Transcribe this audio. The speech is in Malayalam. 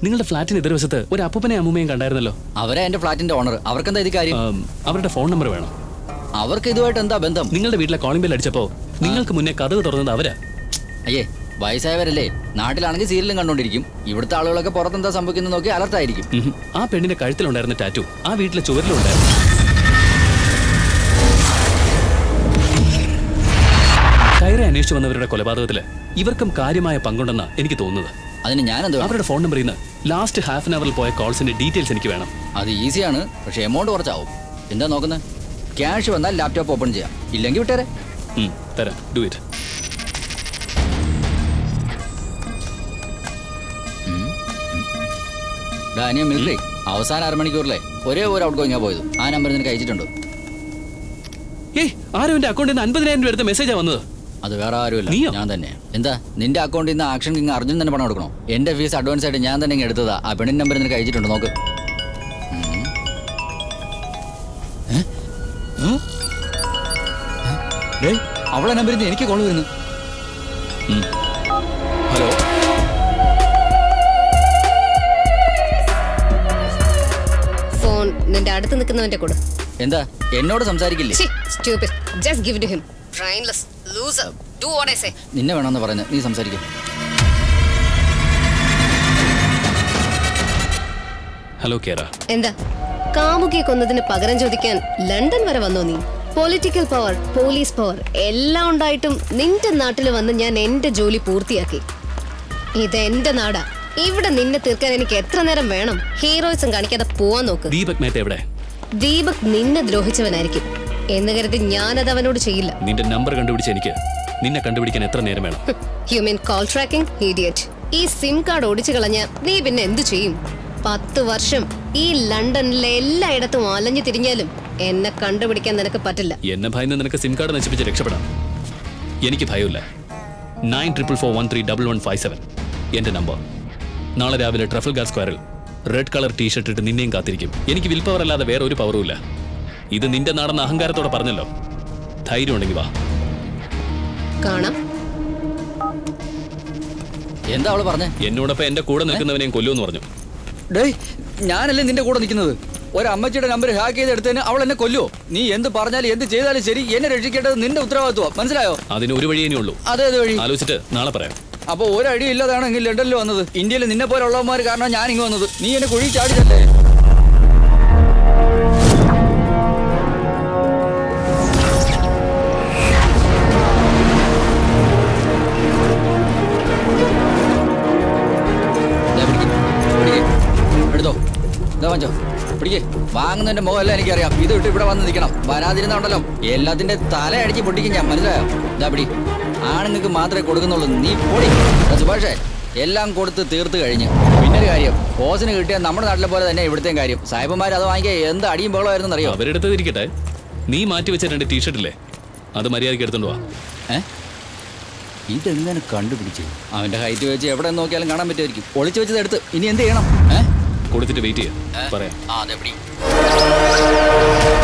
നിങ്ങളുടെ ഫ്ലാറ്റിന് എതിർവശത്ത് ഒരു അപ്പൂപ്പനെ അമ്മൂമ്മയും കണ്ടായിരുന്നല്ലോ അവരാ എന്റെ ഫ്ലാറ്റിന്റെ ഓണർ അവർക്കെന്താ ഇത് കാര്യം ആം, അവരുടെ ഫോൺ നമ്പർ വേണം അവർക്ക് ഇതുമായിട്ട് എന്താ ബന്ധം നിങ്ങളുടെ വീട്ടിലെ കോളിംഗ് ബെൽ അടിച്ചപ്പോ നിങ്ങൾക്ക് മുന്നേ കഥവ് തുറന്നത് അവരാ അയ്യേ വയസ്സായവരല്ലേ നാട്ടിലാണെങ്കിൽ സീരിയലും കണ്ടോണ്ടിരിക്കും ഇവിടുത്തെ ആളുകളൊക്കെ പുറത്തെന്താ സംഭവിക്കുന്നത് നോക്കി അലർട്ടായിരിക്കും ഉം. ആ പെണ്ണിന്റെ കഴുത്തിലുണ്ടായിരുന്ന ടാറ്റു ആ വീട്ടിലെ ചുവരിലുണ്ടായിരുന്നു കയറെ അന്വേഷിച്ചു വന്നവരുടെ കൊലപാതകത്തില് ഇവർക്കും കാര്യമായ പങ്കുണ്ടെന്നാ എനിക്ക് തോന്നുന്നത് അതിന് ഞാൻ എന്ത് വേണം അവരുടെ ഫോൺ നമ്പറിൽ നിന്ന് ലാസ്റ്റ് ഹാഫ് ആൻ അവറിൽ പോയ കോൾസിന്റെ ഡീറ്റെയിൽസ് എനിക്ക് വേണം അത് ഈസിയാണ് പക്ഷെ എമൗണ്ട് കുറച്ചാവും എന്താ നോക്കുന്നത് ക്യാഷ് വന്നാൽ ലാപ്ടോപ്പ് ഓപ്പൺ ചെയ്യാം ഇല്ലെങ്കിൽ വിട്ടേരെ ഉം, തരാം ഡു ഇറ്റ് ഡാനിയ മിലിറ്ററി അവസാന അരമണിക്കൂറിലെ ഒരേ ഒരു ഔട്ട് ഗോയിങ്ങാ പോയത് ആ നമ്പർ നിനക്ക് അയച്ചിട്ടുണ്ട് ഏയ് ആരും എന്റെ അക്കൗണ്ടിൽ നിന്ന് അൻപതിനായിരം രൂപ എടുത്ത മെസ്സേജാ വന്നത് അത് വേറെ ആരുമില്ല നീയോ? ഞാൻ തന്നെ എന്താ നിന്റെ അക്കൗണ്ടിൽ നിന്ന് ആക്ഷൻ കിങ് അർജുൻ തന്നെ പണം കൊടുക്കണോ എന്റെ ഫീസ് അഡ്വാൻസ് ആയിട്ട് ഞാൻ തന്നെ ഇങ്ങ് എടുത്തതാ ആ പെണ്ണിന്റെ നമ്പർ നിനക്ക് അയച്ചിട്ടുണ്ട് നോക്ക് ഉം. ഏ? ഉം? ഏ? ഡേയ്, അവളെ നമ്പറിൽ നിന്ന് എനിക്ക് കോൾ വരുന്നു ഉം. ഹലോ ഫോൺ നിന്റെ അടുത്ത് നിൽക്കുന്നവന്റെ കൊടു എന്താ എന്നോട് സംസാരിക്കില്ലേ stupid just give it to him brainless loser do what i say നിന്നെ വേണമെന്ന് പറയുന്നത് നീ സംസാരിക്കും ഹലോ കേര എന്താ കാമുകിയെ കൊന്നതിന് പകരം ചോദിക്കാൻ ലണ്ടൻ വരെ വന്നോ നീ പൊളിറ്റിക്കൽ പവർ പോലീസ് പവർ എല്ലാം ഉണ്ടായിട്ടും നിന്റെ നാട്ടിൽ വന്ന് ഞാൻ എന്റെ ജോലി പൂർത്തിയാക്കി ഇത് എന്റെ നാടാ ഇവിടെ നിന്നെ തീർക്കാൻ എനിക്ക് എത്ര നേരം വേണം ഹീറോയിസം കാണിക്കാതെ പോവാൻ നോക്ക് ദീപക് മേത്ത എവിടെ ദീപക് നിന്നെ ദ്രോഹിച്ചവനായിരിക്കും എന്ന് കരുതി ഞാനത് അവനോട് ചെയ്യില്ല നിന്റെ നമ്പർ കണ്ടുപിടിച്ച് എനിക്ക് നിന്നെ കണ്ടുപിടിക്കാൻ എത്ര നേരം വേണം you mean call tracking idiot ഈ സിം കാർഡ് ഓടിച്ചു കളഞ്ഞ നീ പിന്നെ എന്തു ചെയ്യും പത്ത് വർഷം ഈ ലണ്ടനിലെ എല്ലായിടത്തും അലഞ്ഞു തിരിഞ്ഞാലും എന്നെ കണ്ടുപിടിക്കാൻ നിനക്ക് പറ്റില്ല എന്നെ ഭയന്ന് നിനക്ക് സിം കാർഡ് നശിപ്പിച്ച് രക്ഷപ്പെടാം എനിക്ക് ഭയമില്ല nine triple four one three double one five seven എന്റെ നമ്പർ നാളെ രാവിലെ ട്രഫൽഗാർ സ്ക്വയറിൽ റെഡ് കളർ ടീഷർട്ട് ഇട്ട് നിന്നെയും കാത്തിരിക്കും എനിക്ക് വിൽ പവർ അല്ലാതെ വേറെ ഒരു പവറും ഇല്ല ഇത് നിന്റെ നാടെന്ന് അഹങ്കാരത്തോടെ പറഞ്ഞല്ലോ ധൈര്യം ഉണ്ടെങ്കിൽ വാ കാണാം എന്താ അവള് പറഞ്ഞേ എന്നോടൊപ്പം എന്റെ കൂടെ നിൽക്കുന്നവനെയും കൊല്ലുമെന്ന് പറഞ്ഞു ഡേയ് ഞാനല്ലേ നിന്റെ കൂടെ നിൽക്കുന്നത് ഒരമ്മച്ചിയുടെ നമ്പർ ഹാക്ക് ചെയ്ത് എടുത്തതിന് അവൾ എന്നെ കൊല്ലുവോ നീ എന്ത് പറഞ്ഞാലും എന്ത് ചെയ്താലും ശരി എന്നെ രക്ഷിക്കേണ്ടത് നിന്റെ ഉത്തരവാദിത്വം മനസ്സിലായോ അതിന് ഒരു വഴിയേ ഉള്ളൂ അതേത് വഴി ആലോചിച്ചിട്ട് നാളെ പറയാം അപ്പൊ ഒരടി ഇല്ലാതാണെങ്കിൽ ലണ്ടനിൽ വന്നത് ഇന്ത്യയിൽ നിന്നെ പോലെ ഉള്ളവന്മാർ കാരണം ഞാൻ ഇങ്ങ് വന്നത് നീ എന്നെ കുഴി ചാടിച്ചല്ലേ ദേ പിടിക്ക്, പിടിക്ക്. എടുത്തോ ഇതാ വാങ്ങിച്ചോ പിടിക്ക് വാങ്ങുന്നതിന്റെ മുഖമല്ല എനിക്കറിയാം ഇത് വിട്ട് ഇവിടെ വന്ന് നിൽക്കണം വരാതിരുന്നുണ്ടല്ലോ എല്ലാത്തിന്റെ തല അടിച്ച് പൊട്ടിക്കും ഞാൻ മനസ്സിലായോ ഇതാ പിടി ആണുങ്ങൾക്ക് മാത്രമേ കൊടുക്കുന്നുള്ളൂ നീ പൊടി എടാ സുഭാഷേ എല്ലാം കൊടുത്ത് തീർത്ത് കഴിഞ്ഞ് പിന്നെ ഒരു കാര്യം ഓസിന് കിട്ടിയ നമ്മുടെ നാട്ടിലെ പോലെ തന്നെ ഇവിടുത്തെയും കാര്യം സാഹിബന്മാർ അത് വാങ്ങിക്കാൻ എന്ത് അടിയും ബഹളമായിരുന്നു അറിയോ അവരെടുത്തത് ഇരിക്കട്ടെ നീ മാറ്റി വെച്ച രണ്ട് ടീഷർട്ടില്ലേ അത് മര്യാദയ്ക്ക് എടുത്തോണ്ട് വാ ഏ ഇതെങ്ങനെ കണ്ടുപിടിച്ചു അവന്റെ ഹൈറ്റ് വെച്ച് എവിടെ നോക്കിയാലും കാണാൻ പറ്റുമായിരിക്കും ഒളിച്ചു വെച്ചത് എടുത്ത് ഇനി എന്ത് ചെയ്യണം ഏ കൊടുത്തിട്ട് വെയിറ്റ് ചെയ്യാം പറയാം ആ അതെ പിടി